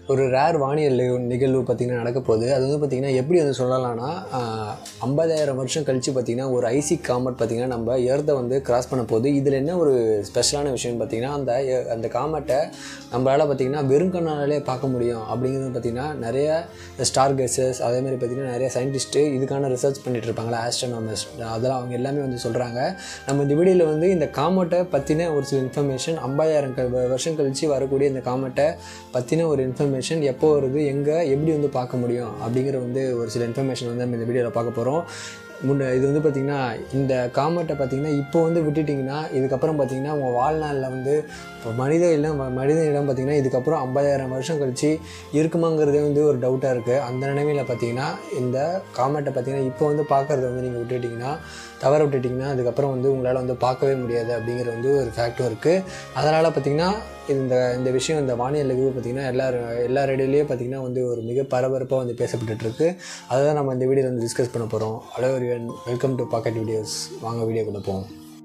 ஒரு ரேர் வானியல் நிகழ்வு- நிகழ்வு பார்த்திங்கன்னா நடக்க போகுது அது வந்து பார்த்திங்கன்னா எப்படி வந்து சொல்லலாம்னா ஐம்பதாயிரம் வருஷம் கழித்து பார்த்திங்கன்னா ஒரு ஐசி காமெட் பார்த்திங்கன்னா நம்ம எர்த்தை வந்து கிராஸ் பண்ண போகுது இதில் என்ன ஒரு ஸ்பெஷலான விஷயம்னு பார்த்திங்கன்னா அந்த எ- அந்த காமெட்டை நம்மளால் பார்த்திங்கன்னா வெறும் கண்ணாலே பார்க்க முடியும் அப்படிங்கிறது பார்த்திங்கன்னா நிறைய ஸ்டார் கேசஸ் அதேமாதிரி பார்த்திங்கன்னா நிறைய சயின்டிஸ்ட்டு இதுக்கான ரிசர்ச் பண்ணிட்டு இருப்பாங்களா ஆஸ்ட்ரோனாமர்ஸ் அதெல்லாம் அவங்க எல்லாமே வந்து சொல்கிறாங்க நம்ம இந்த வீடியோவில் வந்து இந்த காமெட்டை பற்றின ஒரு சில இன்ஃபர்மேஷன் ஐம்பதாயிரம் க வருஷம் கழித்து வரக்கூடிய இந்த காமெட்டை பற்றின ஒரு இன்ஃபர்மேஷன் எப்போ வருது எங்கே எப்படி வந்து பார்க்க முடியும் அப்படிங்கிற வந்து ஒரு சில இன்ஃபர்மேஷன் வந்து நம்ம இந்த வீடியோவில் பார்க்க போகிறோம் முன்ன இது வந்து பார்த்திங்கன்னா இந்த காமெட்டை பார்த்திங்கன்னா இப்போ வந்து விட்டுட்டிங்கன்னா இதுக்கப்புறம் பார்த்திங்கன்னா உங்கள் வாழ்நாளில் வந்து இப்போ மனித இடம் மனித இடம் பார்த்திங்கன்னா இதுக்கப்புறம் ஐம்பதாயிரம் வருஷம் கழித்து இருக்குமாங்கிறதே வந்து ஒரு டவுட்டாக இருக்குது அந்த நிலைமையில் பார்த்திங்கன்னா இந்த காமெட்டை பார்த்திங்கன்னா இப்போ வந்து பார்க்குறத வந்து நீங்கள் விட்டுட்டிங்கன்னா தவற விட்டுட்டிங்கன்னா அதுக்கப்புறம் வந்து உங்களால் வந்து பார்க்கவே முடியாது அப்படிங்கிற வந்து ஒரு ஃபேக்டும் இருக்குது அதனால் பார்த்திங்கன்னா இந்த இந்த விஷயம் இந்த வானியல் நிகழ்வு பார்த்திங்கன்னா எல்லாரும் எல்லா ரேடியோலேயே பார்த்திங்கன்னா வந்து ஒரு மிக பரபரப்பாக வந்து பேசப்பட்டுட்டு இருக்கு அதை தான் நம்ம இந்த வீடியோவில் வந்து டிஸ்கஸ் பண்ண போகிறோம் hello welcome to pocket videos வாங்க வீடியோ கொடுப்போம்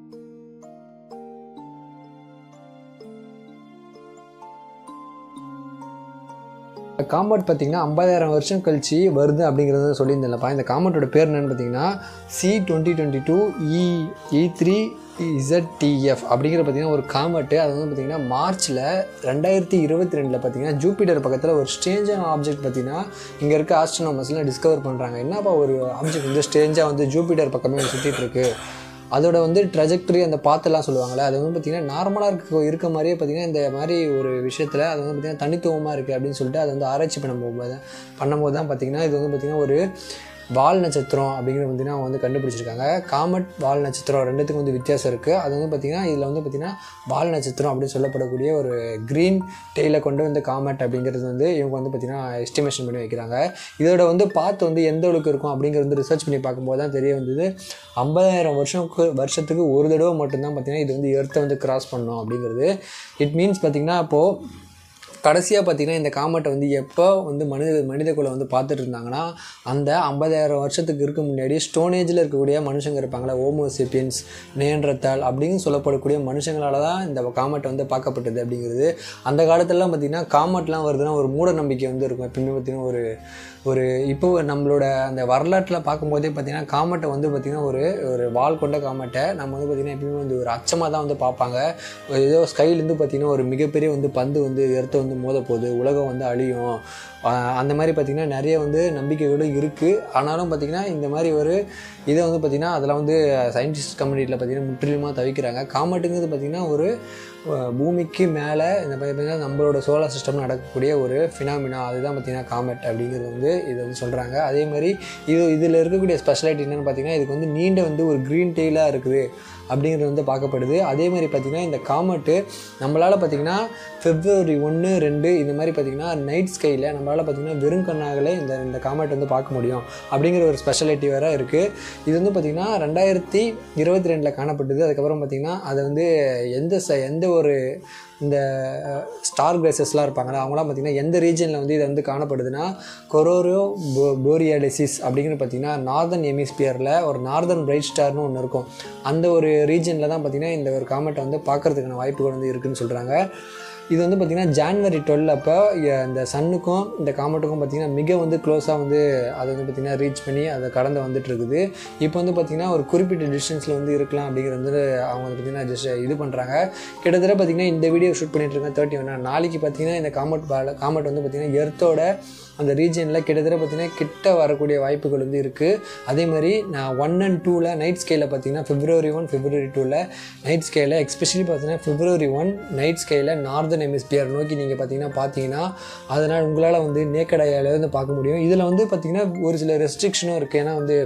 காமெட் பார்த்தீங்கன்னா ஐம்பதாயிரம் வருஷம் கழிச்சு வருது அப்படிங்கிறத சொல்லியிருந்தேன்லப்பா இந்த காமெட்டோட பேர் என்னன்னு பார்த்தீங்கன்னா C twenty twenty two E E three Z T F அப்படிங்கிற பார்த்தீங்கன்னா ஒரு காமெட்டு அது வந்து பார்த்தீங்கன்னா மார்ச்சில் ரெண்டாயிரத்தி இருபத்தி ரெண்டில் பார்த்தீங்கன்னா ஜூபிட்டர் பக்கத்தில் ஒரு ஸ்ட்ரேஞ்சான ஆப்ஜெக்ட் பார்த்தீங்கன்னா இங்கே இருக்க ஆஸ்ட்ரோனாமர்ஸ்லாம் டிஸ்கவர் பண்ணுறாங்க என்னப்பா ஒரு ஆப்ஜெக்ட் வந்து ஸ்ட்ரேஞ்சாக வந்து ஜூபிட்டர் பக்கமே சுற்றிட்டு இருக்கு அதோட வந்து ட்ரஜெக்டரி அந்த பாத்தெல்லாம் சொல்லுவாங்கள்ல அது வந்து பார்த்திங்கன்னா நார்மலாக இருக்க இருக்க மாதிரியே பார்த்திங்கன்னா இந்த மாதிரி ஒரு விஷயத்தில் அது வந்து பார்த்திங்கன்னா தனித்துவமாக இருக்குது அப்படின்னு சொல்லிட்டு அதை வந்து ஆராய்ச்சி பண்ணும்போது பண்ணும்போது தான் பார்த்திங்கன்னா இது வந்து பார்த்திங்கன்னா ஒரு வால் நட்சத்திரம் அப்படிங்கிறது பார்த்திங்கன்னா அவங்க வந்து கண்டுபிடிச்சிருக்காங்க காமட் வால் நட்சத்திரம் ரெண்டுத்துக்கும் வந்து வித்தியாசம் இருக்குது அது வந்து பார்த்திங்கன்னா இதில் வந்து பார்த்திங்கன்னா வால் நட்சத்திரம் அப்படின்னு சொல்லப்படக்கூடிய ஒரு க்ரீன் டெய்லை கொண்டு வந்து காமெட் அப்படிங்கிறது வந்து இவங்க வந்து பார்த்திங்கன்னா எஸ்டிமேஷன் பண்ணி வைக்கிறாங்க இதோட வந்து பார்த்து வந்து எந்த அளவுக்கு இருக்கும் அப்படிங்கிறது வந்து ரிசர்ச் பண்ணி பார்க்கும்போது தான் தெரிய வந்தது ஐம்பதாயிரம் வருஷம்க்கு வருஷத்துக்கு ஒரு தடவை மட்டும்தான் பார்த்திங்கன்னா இது வந்து எர்த்தை வந்து கிராஸ் பண்ணணும் அப்படிங்கிறது இட் மீன்ஸ் பார்த்திங்கன்னா அப்போது கடைசியாக பார்த்தீங்கன்னா இந்த காமெட்டை வந்து எப்போ வந்து மனித மனித குலம் வந்து பார்த்துட்டு இருந்தாங்கன்னா அந்த ஐம்பதாயிரம் வருஷத்துக்கு இருக்க முன்னாடி ஸ்டோனேஜில் இருக்கக்கூடிய மனுஷங்க இருப்பாங்களா ஓமோசிப்பியன்ஸ் நேன்றத்தால் அப்படின்னு சொல்லப்படக்கூடிய மனுஷங்களால தான் இந்த காமெட் வந்து பார்க்கப்பட்டது அப்படிங்கிறது அந்த காலத்துலலாம் பார்த்திங்கன்னா காமெட்லாம் வருதுன்னா ஒரு மூட நம்பிக்கை வந்து இருக்கும் எப்பயுமே பார்த்திங்கன்னா ஒரு ஒரு இப்போ நம்மளோட அந்த வரலாற்றில் பார்க்கும்போதே பார்த்திங்கன்னா காமெட்டை வந்து பார்த்திங்கன்னா ஒரு ஒரு வால் கொண்ட காமெட்டை நம்ம வந்து பார்த்திங்கன்னா எப்பயுமே வந்து ஒரு அச்சமாக தான் வந்து பார்ப்பாங்க ஏதோ ஸ்கைலேருந்து பார்த்திங்கன்னா ஒரு மிகப்பெரிய வந்து பந்து வந்து எர்த்தை வந்து மோத போகுது உலகம் வந்து அழியும் ஆஹ் அந்த மாதிரி பார்த்திங்கன்னா நிறைய வந்து நம்பிக்கைகளும் இருக்குது ஆனாலும் பார்த்திங்கன்னா இந்த மாதிரி ஒரு இதை வந்து பார்த்திங்கன்னா அதில் வந்து சயின்டிஸ்ட் கம்யூனிட்டியில் பார்த்திங்கன்னா முற்றிலுமாக தவிக்கிறாங்க காமெட்டுங்கிறது பார்த்திங்கன்னா ஒரு அஹ், பூமிக்கு மேலே இந்த பார்த்திங்கன்னா நம்மளோட சோலார் சிஸ்டம் நடக்கக்கூடிய ஒரு ஃபினாமினா அதுதான் பார்த்திங்கன்னா காமெட் அப்படிங்கிறது வந்து இதை வந்து சொல்கிறாங்க அதே மாதிரி இது இதில் இருக்கக்கூடிய ஸ்பெஷாலிட்டி என்னென்னு பார்த்திங்கன்னா இதுக்கு வந்து நீண்ட வந்து ஒரு க்ரீன் டெய்லாக இருக்குது அப்படிங்கிறது வந்து பார்க்கப்படுது அதே மாதிரி பார்த்திங்கன்னா இந்த காமெட்டு நம்மளால் பார்த்திங்கன்னா ஃபெப்ரவரி ஒன்று ரெண்டு இந்த மாதிரி பார்த்திங்கன்னா நைட் ஸ்கையில் நம்மளால் பார்த்திங்கன்னா வெறும் கண்ணாகலே இந்த இந்த காமெட் வந்து பார்க்க முடியும் அப்படிங்கிற ஒரு ஸ்பெஷாலிட்டி வேறு இருக்குது இது வந்து பார்த்திங்கன்னா ரெண்டாயிரத்தி இருபத்தி ரெண்டில் காணப்பட்டது அதுக்கப்புறம் பார்த்திங்கன்னா அதை வந்து எந்த ச எந்த ஒரு இந்த ஸ்டார் கிரேசஸ்லாம் இருப்பாங்களா அவங்களாம் பார்த்திங்கன்னா எந்த ரீஜனில் வந்து இது வந்து காணப்படுதுன்னா கொரோரோ போ போரியாலிசிஸ் அப்படிங்கிற பார்த்திங்கன்னா நார்தர்ன் எமிஸ்பியரில் ஒரு நார்தர்ன் பிரைட் ஸ்டார்னு ஒன்று இருக்கும் அந்த ஒரு ரீஜனில் தான் பார்த்திங்கன்னா இந்த ஒரு காமெட்டை வந்து பார்க்கறதுக்கான வாய்ப்புகள் வந்து இருக்குதுன்னு சொல்கிறாங்க இது வந்து பார்த்திங்கன்னா ஜான்வரி டுவெல் அப்போ இந்த சன்னுக்கும் இந்த காமெட்டுக்கும் பார்த்திங்கன்னா மிக வந்து க்ளோஸாக வந்து அதை வந்து பார்த்திங்கன்னா ரீச் பண்ணி அதை கடந்து வந்துட்டு இருக்குது இப்போ வந்து பார்த்திங்கன்னா ஒரு குறிப்பிட்ட டிஸ்டன்ஸில் வந்து இருக்கலாம் அப்படிங்கிறது வந்து அவங்க வந்து பார்த்திங்கன்னா ஜஸ்ட் இது பண்ணுறாங்க கிட்டத்தட்ட பார்த்திங்கன்னா இந்த வீடியோ ஷூட் பண்ணிட்டு இருக்கேன் தேர்ட்டி ஒன் நாளைக்கு பார்த்திங்கன்னா இந்த காமெட் காமெட் வந்து பார்த்திங்கன்னா எர்த்தோட அந்த ரீஜனில் கிட்டத்தட்ட பார்த்திங்கன்னா கிட்ட வரக்கூடிய வாய்ப்புகள் வந்து இருக்குது அதே மாதிரி நான் ஒன் அண்ட் டூவில் நைட் ஸ்கேலில் பார்த்தீங்கன்னா பிப்ரவரி ஒன் பிப்ரவரி டூவில் நைட் ஸ்கேலில் எக்ஸ்பெஷலி பார்த்தீங்கன்னா பிப்ரவரி ஒன் நைட் ஸ்கேலில் நார்தன் ஹெமிஸ்பியர் நோக்கி நீங்கள் பார்த்தீங்கன்னா பார்த்தீங்கன்னா அதனால் உங்களால் வந்து நேக்கடையால் வந்து பார்க்க முடியும் இதில் வந்து பார்த்திங்கன்னா ஒரு சில ரெஸ்ட்ரிக்ஷனும் இருக்குது ஏன்னா வந்து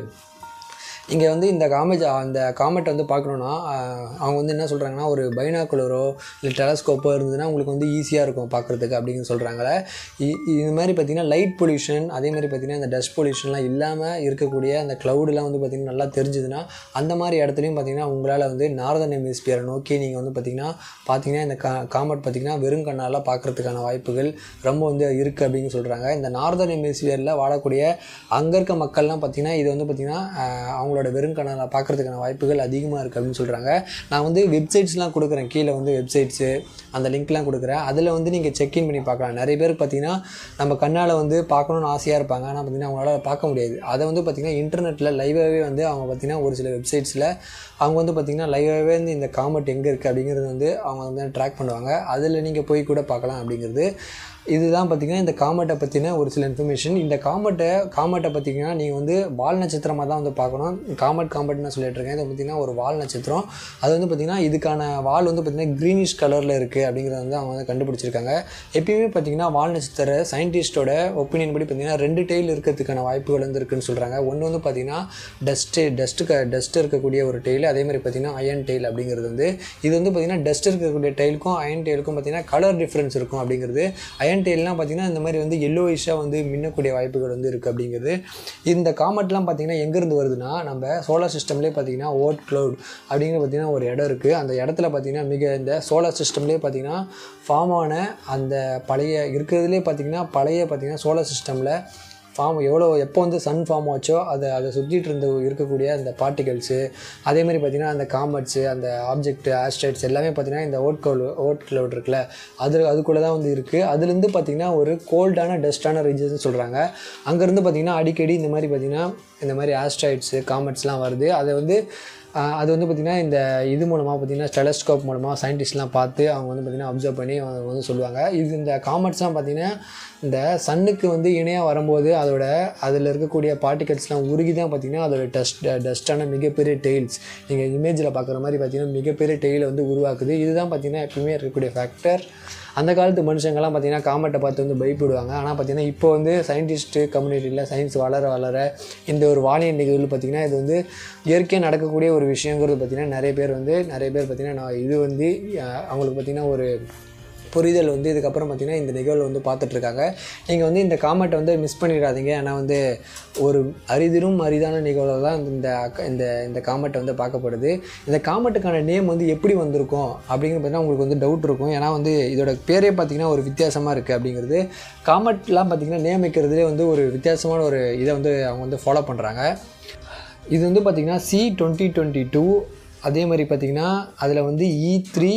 இங்கே வந்து இந்த காமெட் அந்த காமெட்டை வந்து பார்க்கணுன்னா ஆஹ், அவங்க வந்து என்ன சொல்கிறாங்கன்னா ஒரு பைனாக்குலரோ இல்லை டெலஸ்கோப்போ இருந்ததுன்னா உங்களுக்கு வந்து ஈஸியாக இருக்கும் பார்க்குறதுக்கு அப்படின்னு சொல்கிறாங்களே இது மாதிரி பார்த்திங்கன்னா லைட் பொல்யூஷன் அதே மாதிரி பார்த்திங்கன்னா இந்த டஸ்ட் பொல்யூஷன்லாம் இல்லாமல் இருக்கக்கூடிய அந்த க்ளவுடெலாம் வந்து பார்த்திங்கன்னா நல்லா தெரிஞ்சுதுன்னா அந்த மாதிரி இடத்துலையும் பார்த்திங்கன்னா உங்களால் வந்து நார்தன் ஹெமிஸ்பியரை நோக்கி நீங்கள் வந்து பார்த்திங்கன்னா பார்த்தீங்கன்னா இந்த கா காமெட் பார்த்திங்கன்னா வெறும் கண்ணால் பார்க்குறதுக்கான வாய்ப்புகள் ரொம்ப வந்து இருக்குது அப்படின்னு சொல்கிறாங்க இந்த நார்தன் ஹெமிஸ்பியரில் வாழக்கூடிய அங்கே இருக்க மக்கள்லாம் பார்த்திங்கன்னா இது வந்து பார்த்திங்கன்னா ஆஹ், அவங்களோட நம்மளோட வெறுங்கணலை பார்க்குறதுக்கான வாய்ப்புகள் அதிகமாக இருக்குது அப்படின்னு சொல்கிறாங்க நான் வந்து வெப்சைட்ஸ்லாம் கொடுக்குறேன் கீழே வந்து வெப்சைட்ஸு அந்த லிங்க்லாம் கொடுக்குறேன் அதில் வந்து நீங்கள் செக்இன் பண்ணி பார்க்கலாம் நிறைய பேருக்கு பார்த்தீங்கன்னா நம்ம கண்ணால் வந்து பார்க்கணுன்னு ஆசையாக இருப்பாங்க ஆனால் பார்த்தீங்கன்னா அவங்களால பார்க்க முடியாது அதை வந்து பார்த்திங்கன்னா இன்டர்நெட்டில் லைவாகவே வந்து அவங்க பார்த்திங்கன்னா ஒரு சில வெப்சைட்ஸில் அவங்க வந்து பார்த்திங்கன்னா லைவாகவே வந்து இந்த காமெண்ட் எங்கே இருக்குது அப்படிங்கிறது வந்து அவங்க வந்து ட்ராக் பண்ணுவாங்க அதில் நீங்கள் போய் கூட பார்க்கலாம் அப்படிங்கிறது இதுதான் பார்த்திங்கன்னா இந்த காமெட்டை பற்றின ஒரு சில இன்ஃபர்மேஷன் இந்த காமெட்டை காமெட்டை பார்த்திங்கன்னா நீங்கள் வந்து வால் நட்சத்திரமாக தான் வந்து பார்க்கணும் காமெட் காமெட் நான் சொல்லிட்டு இருக்கேன் இது பார்த்திங்கன்னா ஒரு வால் நட்சத்திரம் அது வந்து பார்த்திங்கன்னா இதுக்கான வால் வந்து பார்த்திங்கன்னா க்ரீனிஷ் கலரில் இருக்குது அப்படிங்கிறத வந்து அவங்க வந்து கண்டுபிடிச்சிருக்காங்க எப்பயுமே பார்த்திங்கன்னா வால் நட்சத்திர சயின்டிஸ்டோட ஒப்பீனியன் படி பார்த்திங்கன்னா ரெண்டு டெய்ல் இருக்கிறதுக்கான வாய்ப்புகள் வந்து இருக்குன்னு சொல்கிறாங்க ஒன்று வந்து பார்த்திங்கன்னா டஸ்ட்டு டஸ்ட்டு டஸ்ட் இருக்கக்கூடிய ஒரு டெய்ல் அதே மாதிரி பார்த்திங்கன்னா அயன் டெய்ல் அப்படிங்கிறது வந்து இது வந்து பார்த்திங்கன்னா டஸ்ட் இருக்கக்கூடிய டெய்லுக்கும் அயன் டெய்லுக்கும் பார்த்திங்கன்னா கலர் டிஃப்ரென்ஸ் இருக்கும் அப்படிங்கிறது அயன் டெய்ல்லாம் பார்த்திங்கன்னா இந்த மாதிரி வந்து எல்லோயிஷாக வந்து மின்னக்கூடிய வாய்ப்புகள் வந்து இருக்குது அப்படிங்கிறது இந்த காமெட்லாம் பார்த்திங்கன்னா எங்கேருந்து வருதுன்னா நம்ம சோலார் சிஸ்டம்லேயே பார்த்திங்கன்னா ஓட் க்ளவுட் அப்படிங்கிற பார்த்திங்கன்னா ஒரு இடம் இருக்குது அந்த இடத்துல பார்த்திங்கன்னா மிக இந்த சோலார் சிஸ்டம்லேயே பார்த்திங்கன்னா ஃபார்ம் ஆன அந்த பழைய இருக்கிறதுலே பார்த்திங்கன்னா பழைய பார்த்திங்கன்னா சோலார் சிஸ்டமில் ஃபார்ம் எவ்வளோ எப்போ வந்து சன் ஃபார்ம் ஆச்சோ அதை அதை சுற்றிட்டு இருந்த இருக்கக்கூடிய அந்த பார்ட்டிகல்ஸு அதேமாதிரி பார்த்திங்கன்னா அந்த காமெட்ஸு அந்த ஆப்ஜெக்ட் ஆஸ்ட்ரைட்ஸ் எல்லாமே பார்த்திங்கன்னா இந்த ஓட் கவுல் ஓட் கிளவுட் இருக்குல்ல அது அதுக்குள்ளே தான் வந்து இருக்குது அதுலேருந்து பார்த்திங்கன்னா ஒரு கோல்டான டஸ்டான ரீஜன்ஸ் சொல்கிறாங்க அங்கேருந்து பார்த்திங்கன்னா அடிக்கடி இந்த மாதிரி பார்த்திங்கன்னா இந்த மாதிரி ஆஸ்ட்ராய்ட்ஸு காமெட்ஸ்லாம் வருது அதை வந்து ஆஹ் அது வந்து பார்த்திங்கன்னா இந்த இது மூலமாக பார்த்திங்கன்னா டெலஸ்கோப் மூலமாக சயின்டிஸ்ட்லாம் பார்த்து அவங்க வந்து பார்த்திங்கன்னா அப்சர்வ் பண்ணி அவங்க வந்து சொல்லுவாங்க இது இந்த காமெட்ஸ்லாம் பார்த்திங்கன்னா இந்த சன்னுக்கு வந்து இணையாக வரும்போது அதோட அதில் இருக்கக்கூடிய பார்ட்டிகல்ஸ்லாம் உருகி தான் பார்த்திங்கன்னா அதோட டஸ்ட் டஸ்ட்டான மிகப்பெரிய டெய்ல்ஸ் நீங்கள் இமேஜில் பார்க்குற மாதிரி பார்த்திங்கன்னா மிகப்பெரிய டெய்லை வந்து உருவாக்குது இதுதான் பார்த்திங்கன்னா எப்பவுமே இருக்கக்கூடிய ஃபேக்டர் அந்த காலத்து மனுஷங்கள்லாம் பார்த்திங்கன்னா காமெட்டை பார்த்து வந்து பயப்படுவாங்க ஆனால் பார்த்திங்கன்னா இப்போ வந்து சயின்டிஸ்ட்டு கம்யூனிட்டியில் சயின்ஸ் வளர வளர இந்த ஒரு வானியல் நிகழ்வு பார்த்திங்கன்னா இது வந்து இயற்கையாக நடக்கக்கூடிய ஒரு விஷயங்கிறது பார்த்திங்கன்னா நிறைய பேர் வந்து நிறைய பேர் பார்த்திங்கன்னா நான் இது வந்து அஹ், அவங்களுக்கு பார்த்திங்கன்னா ஒரு புரிதல் வந்து இதுக்கப்புறம் பார்த்திங்கன்னா இந்த நிகழ்வு வந்து பார்த்துட்ருக்காங்க நீங்கள் வந்து இந்த காமெட்டை வந்து மிஸ் பண்ணிடாதீங்க ஏன்னா வந்து ஒரு அரிதிலும் அரிதான நிகழ்வு தான் இந்த அக்க- இந்த இந்த காமெட்டை வந்து பார்க்கப்படுது இந்த காமெட்டுக்கான நேம் வந்து எப்படி வந்திருக்கும் அப்படிங்கிறது பார்த்தீங்கன்னா உங்களுக்கு வந்து டவுட் இருக்கும் ஏன்னா வந்து இதோட பேரே பார்த்தீங்கன்னா ஒரு வித்தியாசமாக இருக்குது அப்படிங்கிறது காமெட்லாம் பார்த்திங்கன்னா நேம் வைக்கிறதுலே வந்து ஒரு வித்தியாசமான ஒரு இதை வந்து அவங்க வந்து ஃபாலோ பண்ணுறாங்க இது வந்து பார்த்திங்கன்னா சி டுவெண்ட்டி டுவெண்ட்டி டூ அதே மாதிரி பார்த்திங்கன்னா அதில் வந்து இ த்ரீ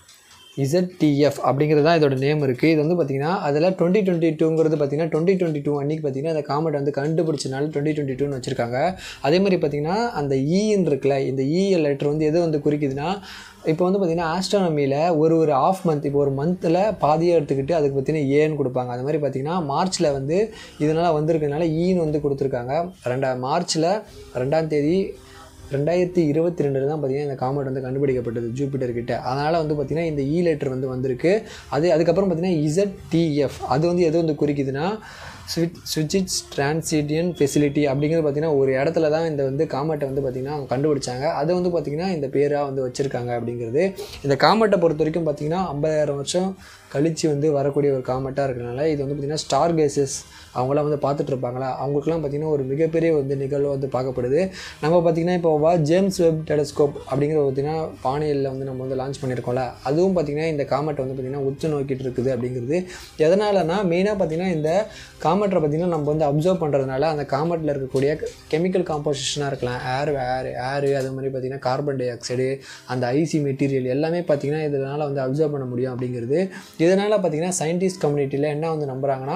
இசட்டிஎஃப் அப்படிங்கிறது தான் இதோட நேம் இருக்குது இது வந்து பார்த்திங்கன்னா அதில் டுவெண்ட்டி டுவெண்ட்டி டூங்கிறது பார்த்திங்கன்னா டுவெண்ட்டி டுவெண்ட்டி டூ அன்றைக்கி பார்த்திங்கன்னா அந்த காமெட் வந்து கண்டுபிடிச்சனால டுவெண்ட்டி டுவெண்ட்டி டூன்னு வச்சுருக்காங்க அதே மாதிரி பார்த்திங்கன்னா அந்த ஈன்னு இருக்குல்ல இந்த இஎல் லெட்டர் வந்து எது வந்து குறிக்குதுன்னா இப்போ வந்து பார்த்திங்கன்னா ஆஸ்ட்ரானமியில் ஒரு ஒரு ஆஃப் மந்த் இப்போ ஒரு மந்தில் பாதியாக எடுத்துக்கிட்டு அதுக்கு பார்த்தீங்கன்னா ஏன்னு கொடுப்பாங்க அது மாதிரி பார்த்திங்கன்னா மார்ச்சில் வந்து இதனால் வந்திருக்கனால ஈன்னு வந்து கொடுத்துருக்காங்க ரெண்டா மார்ச்சில் ரெண்டாம் தேதி ரெண்டாயிரத்தி இருபத்தி ரெண்டில் தான் பார்த்தீங்கன்னா இந்த காமெட் வந்து கண்டுபிடிக்கப்பட்டது ஜூபிட்டர் கிட்ட அதனால் வந்து பார்த்திங்கன்னா இந்த இ லெட்டர் வந்து வந்திருக்கு அது அதுக்கப்புறம் பார்த்திங்கன்னா இசட்டிஎஃப் அது வந்து எது வந்து குறிக்குதுன்னா ஸ்விட் ஸ்விட்சிட்ஸ் டிரான்சிடியன் ஃபெசிலிட்டி அப்படிங்கிறது பார்த்திங்கன்னா ஒரு இடத்துல தான் இந்த வந்து காமெட்டை வந்து பார்த்திங்கன்னா அவங்க கண்டுபிடிச்சாங்க அதை வந்து பார்த்திங்கன்னா இந்த பேராக வந்து வச்சுருக்காங்க அப்படிங்கிறது இந்த காமெட்டை பொறுத்த வரைக்கும் பார்த்திங்கன்னா ஐம்பதாயிரம் வருஷம் கழித்து வந்து வரக்கூடிய ஒரு காமெட்டாக இருக்கிறனால இது வந்து பார்த்திங்கன்னா ஸ்டார் கேசஸ் அவங்களாம் வந்து பார்த்துட்டு இருப்பாங்களா அவங்களுக்குலாம் பார்த்திங்கன்னா ஒரு மிகப்பெரிய வந்து நிகழ்வு வந்து பார்க்கப்படுது நம்ம பார்த்திங்கன்னா இப்போ வா ஜேம்ஸ் வெப் டெலஸ்கோப் அப்படிங்கிற பார்த்திங்கன்னா பாணியில் வந்து நம்ம வந்து லான்ச் பண்ணியிருக்கோம்ல அதுவும் பார்த்திங்கன்னா இந்த காமெட்டை வந்து பார்த்திங்கன்னா உற்று நோக்கிட்டு இருக்குது அப்படிங்கிறது எதனாலனா மெயினாக பார்த்திங்கன்னா இந்த காமெட்டை பார்த்திங்கன்னா நம்ம வந்து அப்சர்வ் பண்ணுறதுனால அந்த காமெட்டில் இருக்கக்கூடிய கெமிக்கல் காம்போசிஷனாக இருக்கலாம் ஏர் ஏர் ஏரு அது மாதிரி பார்த்திங்கன்னா கார்பன் டை ஆக்சைடு அந்த ஐசி மெட்டீரியல் எல்லாமே பார்த்திங்கன்னா இதனால் வந்து அப்சர்வ் பண்ண முடியும் அப்படிங்கிறது இதனால் பார்த்திங்கன்னா சயின்டிஸ்ட் கம்யூனிட்டியில் என்ன வந்து நம்புகிறாங்கன்னா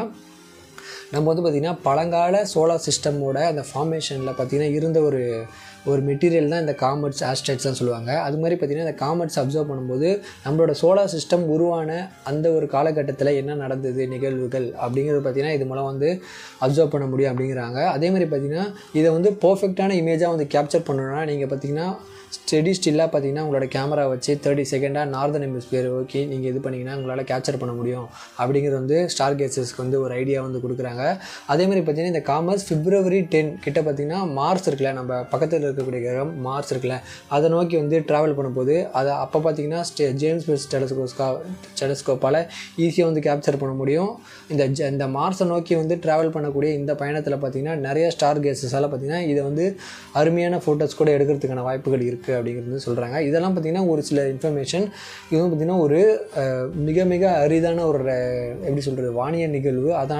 நம்ம வந்து பார்த்திங்கன்னா பழங்கால சோலார் சிஸ்டமோட அந்த ஃபார்மேஷனில் பார்த்திங்கன்னா இருந்த ஒரு ஒரு மெட்டீரியல் தான் இந்த காமெட்ஸ் ஆஸ்ட்ரைட்ஸ்லாம் சொல்லுவாங்க அது மாதிரி பார்த்திங்கன்னா இந்த காமெட்ஸ் அப்சர்வ் பண்ணும்போது நம்மளோட சோலார் சிஸ்டம் உருவான அந்த ஒரு காலகட்டத்தில் என்ன நடந்தது நிகழ்வுகள் அப்படிங்கிறது பார்த்திங்கன்னா இது மூலம் வந்து அப்சர்வ் பண்ண முடியும் அப்படிங்கிறாங்க அதே மாதிரி பார்த்திங்கன்னா இதை வந்து பர்ஃபெக்டான இமேஜாக வந்து கேப்சர் பண்ணணும்னா நீங்கள் பார்த்திங்கன்னா ஸ்டெடி ஸ்டில்லாக பார்த்தீங்கன்னா உங்களோட கேமரா வச்சு தேர்ட்டி செகண்டாக நார்தன் ஹெமிஸ்பியர் ஓகே நீங்கள் இது பண்ணிங்கன்னா உங்களால் கேப்சர் பண்ண முடியும் அப்படிங்கிறது வந்து ஸ்டார் கேசஸ்க்கு வந்து ஒரு ஐடியா வந்து கொடுக்குறாங்க அதேமாதிரி பார்த்தீங்கன்னா இந்த காமர்ஸ் பிப்ரவரி டென் கிட்ட பார்த்தீங்கன்னா மார்ஸ் இருக்குல்ல நம்ம பக்கத்தில் இருக்கக்கூடிய கிரகம் மார்ஸ் இருக்குல்ல அதை நோக்கி வந்து ட்ராவல் பண்ணும்போது அதை அப்போ பார்த்தீங்கன்னா ஸ்டே ஜேம்ஸ் வெஸ் டெலஸ்கோஸ்கா டெலஸ்கோப்பால் ஈஸியாக வந்து கேப்சர் பண்ண முடியும் இந்த ஜ- இந்த மார்ஸை நோக்கி வந்து ட்ராவல் பண்ணக்கூடிய இந்த பயணத்தில் பார்த்தீங்கன்னா நிறைய ஸ்டார் கேசஸால் பார்த்தீங்கன்னா இதை வந்து அருமையான ஃபோட்டோஸ் கூட எடுக்கிறதுக்கான வாய்ப்புகள் இருக்குது அப்படிங்கிறது சொல்கிறாங்க இதெல்லாம் பார்த்திங்கன்னா ஒரு சில இன்ஃபர்மேஷன் இது வந்து பார்த்திங்கன்னா ஒரு அஹ், மிக மிக அரிதான ஒரு அஹ், எப்படி சொல்கிறது வானியல் நிகழ்வு அதனால் பார்த்திங்கன்னா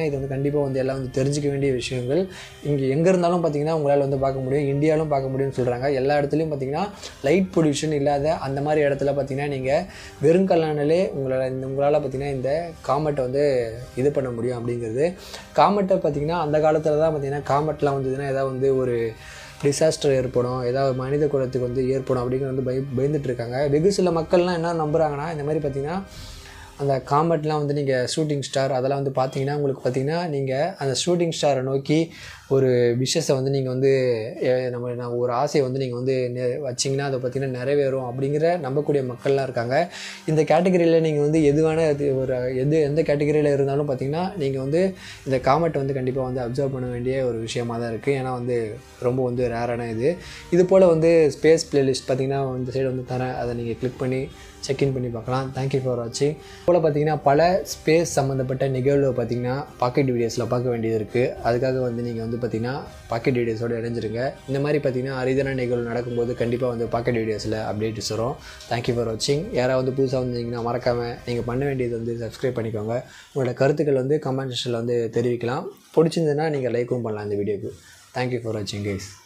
இது வந்து கண்டிப்பாக வந்து எல்லாம் வந்து தெரிஞ்சிக்க வேண்டிய விஷயங்கள் இங்கே எங்கே இருந்தாலும் பார்த்தீங்கன்னா உங்களால் வந்து பார்க்க முடியும் இந்தியாவிலும் பார்க்க முடியும்னு சொல்கிறாங்க எல்லா இடத்துலையும் பார்த்தீங்கன்னா லைட் பொல்யூஷன் இல்லாத அந்த மாதிரி இடத்துல பார்த்தீங்கன்னா நீங்கள் வெறும் கல்லானாலே உங்களால் இந்த உங்களால் பார்த்தீங்கன்னா இந்த காமெட்டை வந்து இது பண்ண முடியும் அப்படிங்கிறது காமெட்டை பார்த்தீங்கன்னா அந்த காலத்தில் தான் பார்த்தீங்கன்னா காமெட்லாம் வந்ததுன்னா ஏதாவது வந்து ஒரு டிசாஸ்டர் ஏற்படும் ஏதாவது மனித குலத்துக்கு வந்து ஏற்படும் அப்படிங்கிற வந்து பய பயந்துட்டு இருக்காங்க வெகு சில மக்கள்லாம் என்ன நம்புகிறாங்கன்னா இந்த மாதிரி பார்த்தீங்கன்னா அந்த காமெட்லாம் வந்து நீங்கள் ஷூட்டிங் ஸ்டார் அதெல்லாம் வந்து பார்த்தீங்கன்னா உங்களுக்கு பார்த்தீங்கன்னா நீங்கள் அந்த ஷூட்டிங் ஸ்டாரை நோக்கி ஒரு விஷஸை வந்து நீங்கள் வந்து எ- நம்ம நான் ஒரு ஆசையை வந்து நீங்கள் வந்து நெ- வச்சிங்கன்னா அதை பார்த்தீங்கன்னா நிறைவேறும் அப்படிங்கிற நம்பக்கூடிய மக்கள்லாம் இருக்காங்க இந்த கேட்டகரியில் நீங்கள் வந்து எதுவான இது ஒரு எது எந்த கேட்டகரியில் இருந்தாலும் பார்த்தீங்கன்னா நீங்கள் வந்து இந்த காமெட்டை வந்து கண்டிப்பாக வந்து அப்சர்வ் பண்ண வேண்டிய ஒரு விஷயமா தான் இருக்குது ஏன்னா வந்து ரொம்ப வந்து ரேரான இது இது போல் வந்து ஸ்பேஸ் பிளேலிஸ்ட் பார்த்தீங்கன்னா இந்த சைடு வந்து தரேன் அதை நீங்கள் கிளிக் பண்ணி செக்இன் பண்ணி பார்க்கலாம் தேங்க்யூ ஃபார் வாட்சிங் போல் பார்த்தீங்கன்னா பல ஸ்பேஸ் சம்மந்தப்பட்ட நிகழ்வு பார்த்தீங்கன்னா பாக்கெட் வீடியோஸில் பார்க்க வேண்டியது இருக்குது அதுக்காக வந்து நீங்கள் வந்து பார்த்தீங்கன்னா பாக்கெட் வீடியோஸோடு இணைஞ்சிருங்க இந்த மாதிரி பார்த்தீங்கன்னா அரிதான நிகழ்வு நடக்கும்போது கண்டிப்பாக வந்து பாக்கெட் வீடியோஸில் அப்டேட்ஸ் வரும் தேங்க்யூ ஃபார் வாட்சிங் யாராவது வந்து புதுசாக வந்தீங்கன்னா மறக்காமல் நீங்கள் பண்ண வேண்டியது வந்து சப்ஸ்கிரைப் பண்ணிக்கோங்க உங்களோட கருத்துக்கள் வந்து கமெண்ட் செக்ஷனில் வந்து தெரிவிக்கலாம் பிடிச்சிருந்ததுன்னா நீங்கள் லைக்கும் பண்ணலாம் இந்த வீடியோக்கு தேங்க்யூ ஃபார் வாட்சிங் கைஸ்